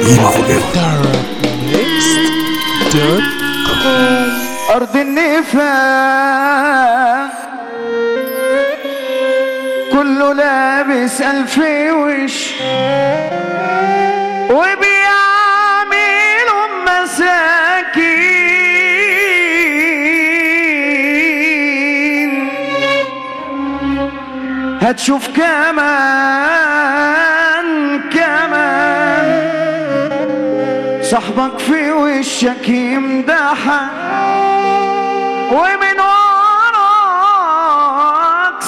قيمة خدها أرض النفاق كله لابس ألف وش وبيعملوا مساكين هتشوف كمان كمان صاحبك في وشك يمدحك ومن وراك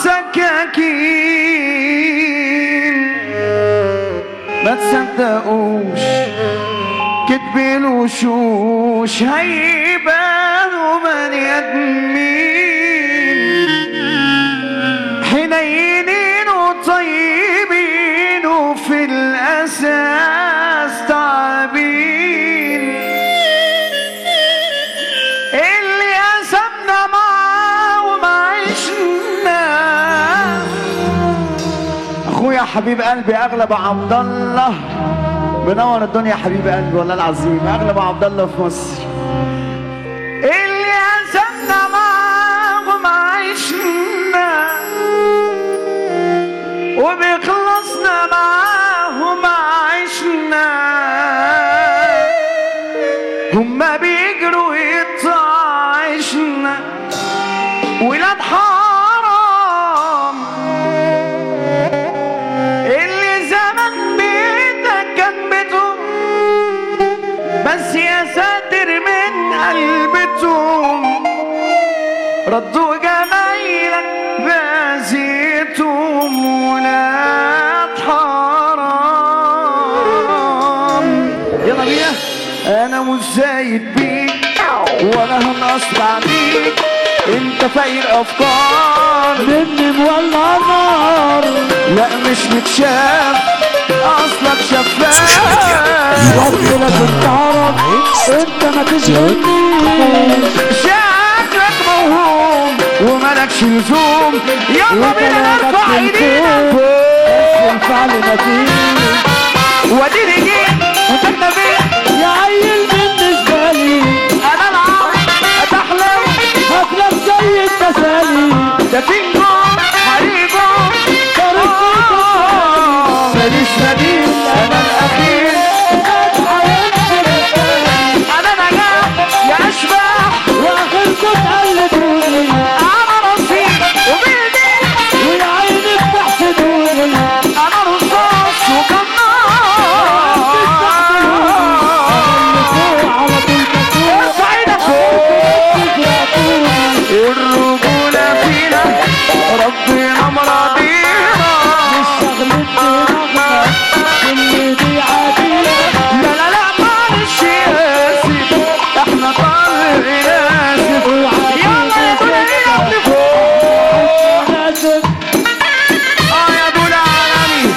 سكاكين ما تصدقوش كتب الوشوش هيبانوا بني ادمين حنينين وطيبين وفي الاساس تعبين اللي قسمنا معاه ومعيشنا اخويا حبيب قلبي اغلب عبد الله منور الدنيا حبيب قلبي والله العظيم اغلب عبد الله في مصر اللي قسمنا معاه ومعيشنا وبيخلصنا معاه ومعيشنا هما بيجروا يقطع عيشنا ولاد حرام اللي زمان بيتك كان بيتهم بس يا ساتر من قلبتهم ردوا جمايلك بازيتهم ولاد حرام يلا بينا انا مش زايد بيك ولا هنقص بعديك انت فاير افكار مني مولع نار لا مش متشاف اصلك شفاف يبقى كنت تعرف انت ما تشغلنيش شكلك موهوم وملكش لزوم يلا بينا نرفع ايدينا فوق الفعل مفيش واديني جيت وتبنى بيه يا عيل بالنسبة لي انا العب اتحلم هتلم زي التسالي ده فينجو حريقو ماليش بديل انا الاخير انا نجاح يا اشباح واخركم تقلدوني انا رصيد وبيدي ويا عيني بتحسدوني انا رصاص وكمان ارفع ايدك فوق الرجولة فينا ربنا مراضينا مش شغلة دماغنا كل دي عادية لا لا لا معلش آسف احنا طالعين آسف يلا يا دنيا لفوق اه يا ابو العالمي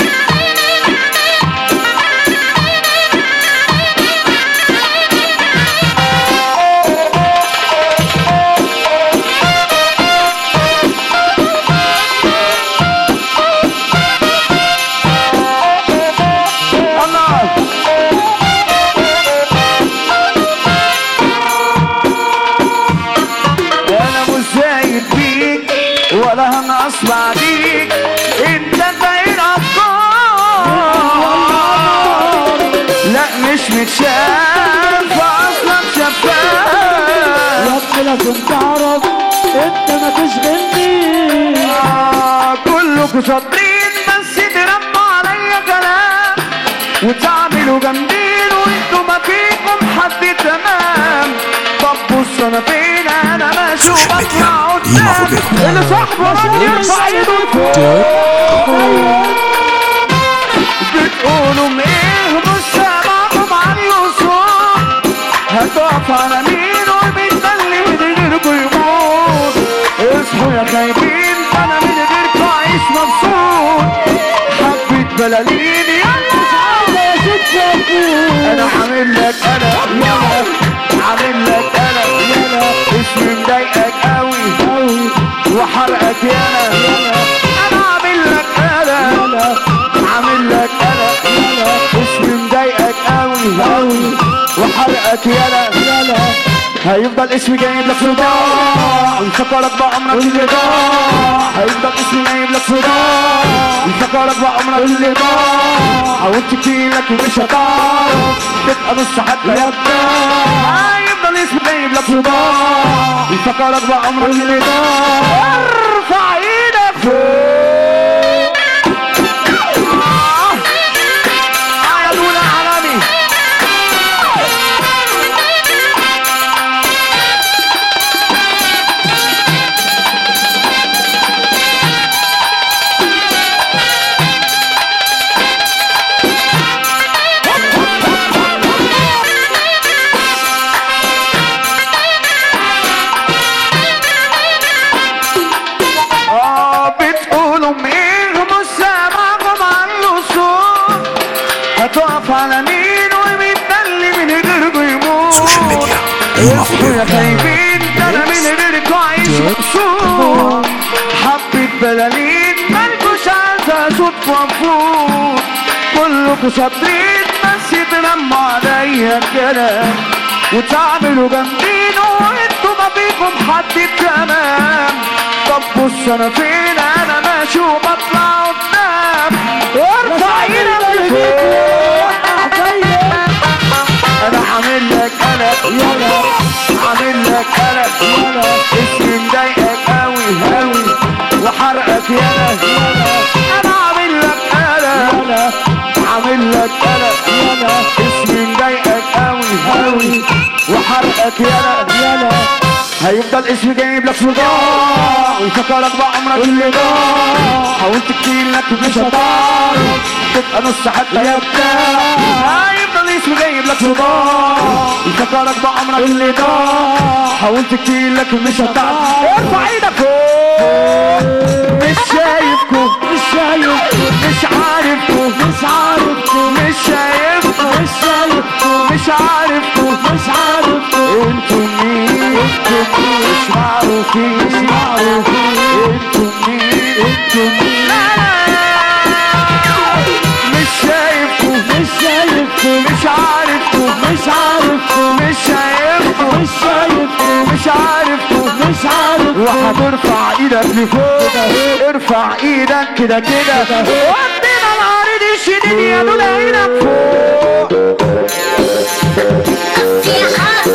الله انا مش زايد فيك ولا هنقص بعديك انت باين افكار لا مش متشاف اصلا شفاف لا كنت اعرف انت ما تشغلني آه، كلكوا شاطرين بس ترموا عليا كلام وتعملوا جامدين وانتوا ما فيكم حد تمام طب بص انا فين انا ماشي سوشيال ميديا، وبطلع قيمة قدام خدها. اللي صاحبه راضي يرفع ايده لفوق بتقولوا ايه مش سامعكم على اليوسف هتقف على مين ومين ده اللي من غيركم يموت اصحوا يا خايبين انا من غيركم عايش مبسوط حبة بلالين يلا انا عامل لك انا يلا عامل لك انا يلا اسمي مضايقك قوي قوي وحرقك يالا انا عامل لك انا عامل لك انا اسمي مضايقك هيفضل اسمي جايب لك صداع ويفكرك بعمرك اللي ضاع هيفضل اسمي جايب لك صداع ويفكرك بعمرك اللي ضاع حاولت كتير لكن مش هتعرف تبقى نص حتى يبدأ هيفضل اسمي جايب لك صداع ويفكرك بعمرك اللي ضاع ارفع ايدك فوق آه يا لولا عالمي آه بتقولوا مين مش سامعكم عنه صوت هتقف على مين ومين ده اللي من غيركم يموت سوشيال ميديا قيمة في يا بيتنا خايبين ده انا من غيركم عايش مبسوط حبة بلالين مالكوش عايزة صوت وفوت كلكوا شاطرين بس تنموا عليا الكلام وتعملوا جامدين وانتوا ما فيكم حد تمام طب بص انا فين انا ماشي وبطلع قدام ارفع ايدك لفوق انا عامل لك قلق يلا عامل لك قلق يلا اسمي مضايقك قوي قوي وحرقك يلا يلا انا عامل لك قلق يلا عامل لك قلق يلا اسمي مضايقك قوي قوي وحرقك يلا يلا هيفضل اسمي جايب لك صداع ويفكرك بعمرك اللي ضاع حاولت كتير لكن مش هتعرف تبقى نص حتى يبدأ هيفضل اسمي جايب لك صداع يفكرك بعمرك اللي ضاع حاولت كتير لكن مش هتعرف ارفع ايدك فوق مش شايفكم مش شايفكم مش عارفكم مش عارفكم مش شايفكم مش شايفكم مش عارفكم مش عارفكم انتوا مين انتوا مين مش معروفين مش معروفين انتوا مين انتوا مين لا لا مش شايفكم مش شايفكم مش عارفكم مش عارفكم مش شايفكم مش شايفكم مش عارفكم مش عارفكم وهترفع ايدك لفوق ارفع ايدك كده كده ودينا العرض الشديد يا دول عينك فوق نصيحة